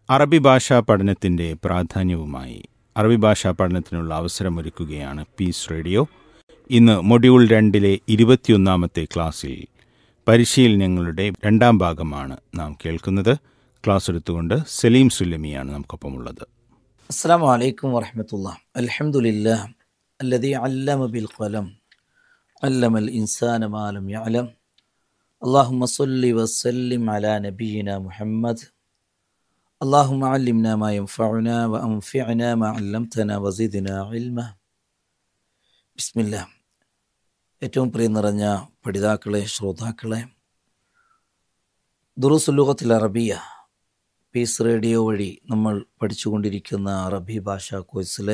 അറബി ഭാഷാ പഠനത്തിൻ്റെ പ്രാധാന്യവുമായി അറബി ഭാഷാ പഠനത്തിനുള്ള അവസരമൊരുക്കുകയാണ് പീസ് റേഡിയോ ഇന്ന് മൊഡ്യൂൾ രണ്ടിലെ ഇരുപത്തിയൊന്നാമത്തെ ക്ലാസ്സിൽ പരിശീലനങ്ങളുടെ രണ്ടാം ഭാഗമാണ് നാം കേൾക്കുന്നത് ക്ലാസ് എടുത്തുകൊണ്ട് സലീം സുല്ലമിയാണ് നമുക്കൊപ്പമുള്ളത് السلام عليكم ورحمة الله الحمد لله الذي علم بالقلم علم الإنسان ما لم يعلم اللهم صل وسلم على نبينا محمد اللهم علمنا ما ينفعنا وأنفعنا ما علمتنا وزدنا علما بسم الله ഏറ്റവും പ്രിയം നിറഞ്ഞ പഠിതാക്കളെ ശ്രോതാക്കളെ ദുറുസുലുഖത്തിൽ അറബിയ പീസ് റേഡിയോ വഴി നമ്മൾ പഠിച്ചുകൊണ്ടിരിക്കുന്ന അറബി ഭാഷാ കോഴ്സിലെ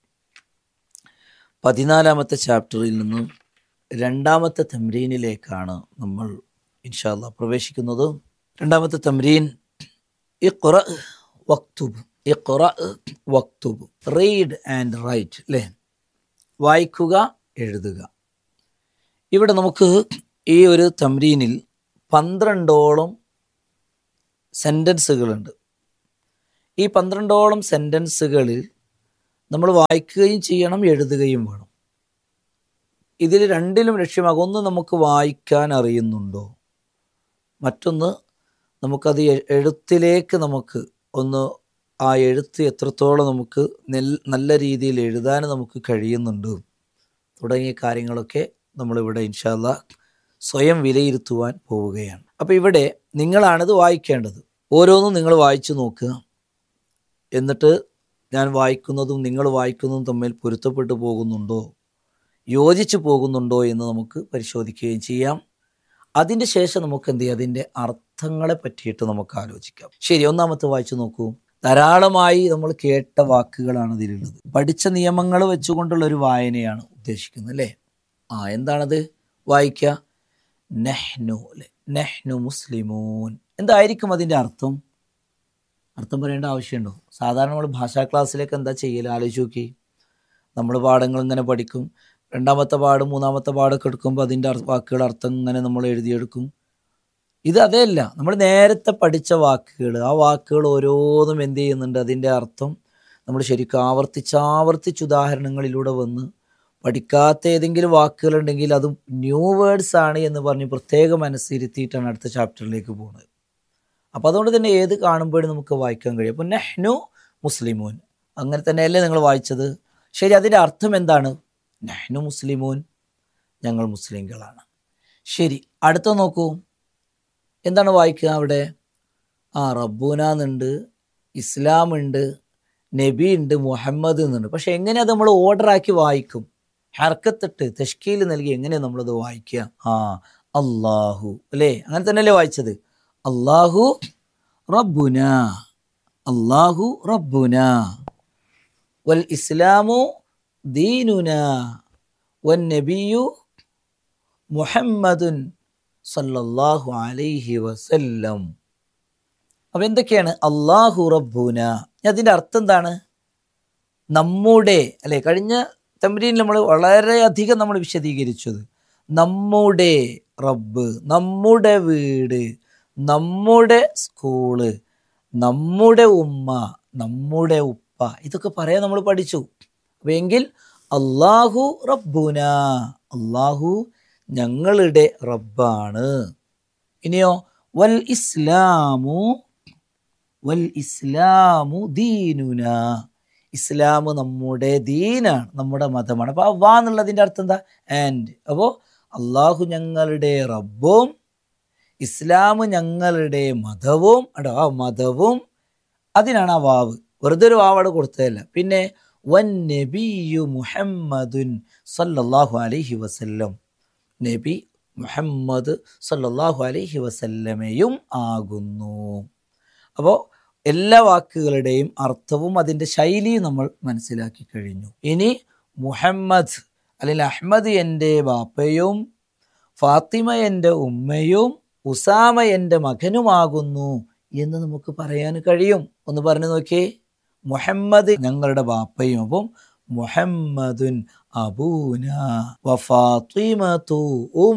പതിനാലാമത്തെ ചാപ്റ്ററിൽ നിന്നും രണ്ടാമത്തെ തമ്രീനിലേക്കാണ് നമ്മൾ ഇൻഷാല്ല പ്രവേശിക്കുന്നത് രണ്ടാമത്തെ തമ്രീൻ ഇഖ്റ വക്തുബ് ഇഖ്റ വക്തുബ് റീഡ് ആൻഡ് റൈറ്റ് അല്ലേ വായിക്കുക എഴുതുക ഇവിടെ നമുക്ക് ഈ ഒരു തമ്രീനിൽ പന്ത്രണ്ടോളം സെൻറ്റൻസുകളുണ്ട് ഈ പന്ത്രണ്ടോളം സെൻറ്റൻസുകളിൽ നമ്മൾ വായിക്കുകയും ചെയ്യണം എഴുതുകയും വേണം ഇതിൽ രണ്ടിലും ലക്ഷ്യമാകും ഒന്ന് നമുക്ക് വായിക്കാൻ അറിയുന്നുണ്ടോ മറ്റൊന്ന് നമുക്കത് എ- എഴുത്തിലേക്ക് നമുക്ക് ഒന്ന് ആ എഴുത്ത് എത്രത്തോളം നമുക്ക് നെൽ നല്ല രീതിയിൽ എഴുതാൻ നമുക്ക് കഴിയുന്നുണ്ട് തുടങ്ങിയ കാര്യങ്ങളൊക്കെ നമ്മളിവിടെ ഇൻഷാല്ല സ്വയം വിലയിരുത്തുവാൻ പോവുകയാണ് അപ്പോൾ ഇവിടെ നിങ്ങളാണിത് വായിക്കേണ്ടത് ഓരോന്നും നിങ്ങൾ വായിച്ചു നോക്കുക എന്നിട്ട് ഞാൻ വായിക്കുന്നതും നിങ്ങൾ വായിക്കുന്നതും തമ്മിൽ പൊരുത്തപ്പെട്ടു പോകുന്നുണ്ടോ യോജിച്ചു പോകുന്നുണ്ടോ എന്ന് നമുക്ക് പരിശോധിക്കുകയും ചെയ്യാം അതിൻ്റെ ശേഷം നമുക്ക് എന്ത് ചെയ്യാം അതിൻ്റെ അർത്ഥങ്ങളെ പറ്റിയിട്ട് നമുക്ക് ആലോചിക്കാം ശരി ഒന്നാമത്തെ വായിച്ചു നോക്കൂ ധാരാളമായി നമ്മൾ കേട്ട വാക്കുകളാണ് ഇതിലുള്ളത് പഠിച്ച നിയമങ്ങൾ വെച്ചുകൊണ്ടുള്ള ഒരു വായനയാണ് ഉദ്ദേശിക്കുന്നത് അല്ലേ ആ എന്താണത് വായിക്കുക നെഹ്നു അല്ലേ നെഹ്നു മുസ്ലിമൂൻ എന്തായിരിക്കും അതിൻ്റെ അർത്ഥം അർത്ഥം പറയേണ്ട ആവശ്യമുണ്ടോ സാധാരണ നമ്മൾ ഭാഷാ ക്ലാസ്സിലേക്ക് എന്താ ചെയ്യൽ ആലോചിച്ച് നോക്കി നമ്മൾ പാഠങ്ങൾ ഇങ്ങനെ പഠിക്കും രണ്ടാമത്തെ പാഠം മൂന്നാമത്തെ പാഠമൊക്കെ എടുക്കുമ്പോൾ അതിൻ്റെ അർ- വാക്കുകളുടെ അർത്ഥം ഇങ്ങനെ നമ്മൾ എഴുതിയെടുക്കും ഇത് അതേയല്ല നമ്മൾ നേരത്തെ പഠിച്ച വാക്കുകൾ ആ വാക്കുകൾ ഓരോന്നും എന്ത് ചെയ്യുന്നുണ്ട് അതിൻ്റെ അർത്ഥം നമ്മൾ ശരിക്കും ആവർത്തിച്ച് ആവർത്തിച്ച് ഉദാഹരണങ്ങളിലൂടെ വന്ന് പഠിക്കാത്ത ഏതെങ്കിലും വാക്കുകളുണ്ടെങ്കിൽ അതും ന്യൂ വേർഡ്സ് ആണ് എന്ന് പറഞ്ഞ് പ്രത്യേകം മനസ്സിരുത്തിയിട്ടാണ് അടുത്ത ചാപ്റ്ററിലേക്ക് പോകുന്നത് അപ്പോൾ അതുകൊണ്ട് തന്നെ ഏത് കാണുമ്പോഴും നമുക്ക് വായിക്കാൻ കഴിയും അപ്പോൾ നെഹ്നു മുസ്ലിമൂൻ അങ്ങനെ തന്നെയല്ലേ നിങ്ങൾ വായിച്ചത് ശരി അതിൻ്റെ അർത്ഥം എന്താണ് നെഹ്നു മുസ്ലിമൂൻ ഞങ്ങൾ മുസ്ലിങ്ങളാണ് ശരി അടുത്ത നോക്കൂ എന്താണ് വായിക്കുക അവിടെ ആ റബ്ബൂനാന്നുണ്ട് ഇസ്ലാം ഉണ്ട് നബി ഉണ്ട് മുഹമ്മദ് എന്നുണ്ട് പക്ഷെ എങ്ങനെ അത് നമ്മൾ ഓർഡറാക്കി വായിക്കും ഹർക്കത്തിട്ട് തെഷ്കീൽ നൽകി എങ്ങനെ നമ്മളത് വായിക്കുക ആ അള്ളാഹു അല്ലേ അങ്ങനെ തന്നെയല്ലേ വായിച്ചത് അള്ളാഹു റബ്ബുന അള്ളാഹു റബ്ബുന വൽ ഇസ്ലാമു ദീനുന വൻ നബിയു മുഹമ്മദുൻ സല്ലല്ലാഹു അലൈഹി വസല്ലം അപ്പം എന്തൊക്കെയാണ് അള്ളാഹു റബ്ബുന അതിൻ്റെ അർത്ഥം എന്താണ് നമ്മുടെ അല്ലെ കഴിഞ്ഞ തമ്പരീനിൽ നമ്മൾ വളരെയധികം നമ്മൾ വിശദീകരിച്ചത് നമ്മുടെ റബ്ബ് നമ്മുടെ വീട് നമ്മുടെ സ്കൂള് നമ്മുടെ ഉമ്മ നമ്മുടെ ഉപ്പ ഇതൊക്കെ പറയാൻ നമ്മൾ പഠിച്ചു അപ്പൊ എങ്കിൽ അള്ളാഹു റബ്ബുന അള്ളാഹു ഞങ്ങളുടെ റബ്ബാണ് ഇനിയോ വൽ ഇസ്ലാമു വൽ ഇസ്ലാമു ദീനുന ഇസ്ലാം നമ്മുടെ ദീനാണ് നമ്മുടെ മതമാണ് അപ്പോൾ ആ വാ എന്നുള്ളതിൻ്റെ അർത്ഥം എന്താ ആൻഡ് അപ്പോൾ അള്ളാഹു ഞങ്ങളുടെ റബ്ബും ഇസ്ലാം ഞങ്ങളുടെ മതവും അടോ ആ മതവും അതിനാണ് ആ വാവ് വെറുതെ ഒരു വാവ് അവിടെ കൊടുത്തതല്ല പിന്നെ വൻ നബിയു മുഹമ്മദുൻ സല്ലല്ലാഹു അലൈഹി വസല്ലം നബി മുഹമ്മദ് സല്ലല്ലാഹു അലൈഹി വസല്ലമയും ആകുന്നു അപ്പോൾ എല്ലാ വാക്കുകളുടെയും അർത്ഥവും അതിൻ്റെ ശൈലിയും നമ്മൾ മനസ്സിലാക്കി കഴിഞ്ഞു ഇനി മുഹമ്മദ് അല്ലെങ്കിൽ അഹ്മദ് എൻ്റെ ബാപ്പയും ഫാത്തിമ എൻ്റെ ഉമ്മയും ഉസാമ എൻ്റെ മകനുമാകുന്നു എന്ന് നമുക്ക് പറയാൻ കഴിയും ഒന്ന് പറഞ്ഞു നോക്കിയേ മുഹമ്മദ് ഞങ്ങളുടെ ബാപ്പയും അപ്പം മുഹമ്മദുൻ അബൂന വ ഫാത്തിമത്തു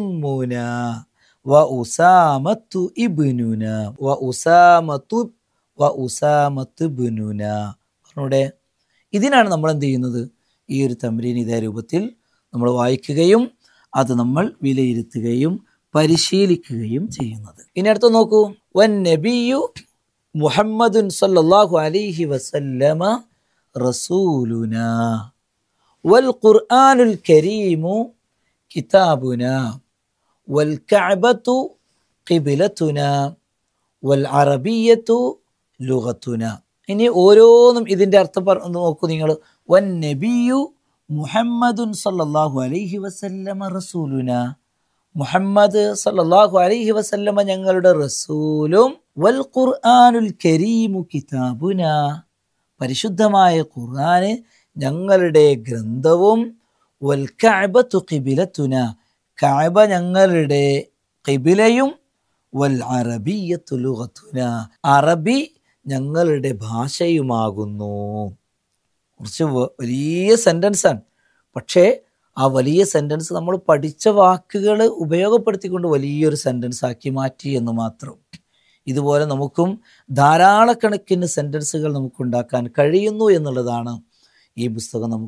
ഉമ്മുന വ ഉസാമത്തു ഇബ്നുന വ ഉസാമത്തു വ ഉസാമത്ത് ബുനുന പറഞ്ഞൂടെ ഇതിനാണ് നമ്മൾ എന്ത് ചെയ്യുന്നത് ഈ ഒരു തമ്രീൻ ഇതേ രൂപത്തിൽ നമ്മൾ വായിക്കുകയും അത് നമ്മൾ വിലയിരുത്തുകയും പരിശീലിക്കുകയും ചെയ്യുന്നത് ഇനി അടുത്ത് നോക്കൂ വൻ നബിയു മുഹമ്മദുൻ സല്ലല്ലാഹു അലൈഹി വസല്ലമ റസൂലുന വൽ ഖുർആനുൽ കരീമു കിതാബുന വൽ കഅബത്തു ഖിബ്ലത്തുന വൽ അറബിയത്തു ലുഗത്തുന ഇനി ഓരോന്നും ഇതിൻ്റെ അർത്ഥം പറ ഒന്ന് നോക്കൂ നിങ്ങൾ വൻ നബിയു മുഹമ്മദുൻ സല്ലല്ലാഹു അലൈഹി വസല്ലമ റസൂലുന മുഹമ്മദ് സല്ലല്ലാഹു അലൈഹി വസല്ലമ ഞങ്ങളുടെ റസൂലും വൽ ഖുർആനുൽ കരീമു കിതാബുന പരിശുദ്ധമായ ഖുർആന് ഞങ്ങളുടെ ഗ്രന്ഥവും വൽ കഅബത്തു ഖിബിലത്തുന കഅബ ഞങ്ങളുടെ ഖിബിലയും വൽ അറബിയത്തു ലുഗത്തുന അറബി ഞങ്ങളുടെ ഭാഷയുമാകുന്നു കുറച്ച് വ- വലിയ സെൻറ്റൻസാണ് പക്ഷേ ആ വലിയ സെൻറ്റൻസ് നമ്മൾ പഠിച്ച വാക്കുകൾ ഉപയോഗപ്പെടുത്തിക്കൊണ്ട് വലിയൊരു സെൻറ്റൻസ് ആക്കി മാറ്റി എന്ന് മാത്രം ഇതുപോലെ നമുക്കും ധാരാളക്കണക്കിന് സെൻറ്റൻസുകൾ നമുക്കുണ്ടാക്കാൻ കഴിയുന്നു എന്നുള്ളതാണ് ഈ പുസ്തകം നമുക്ക്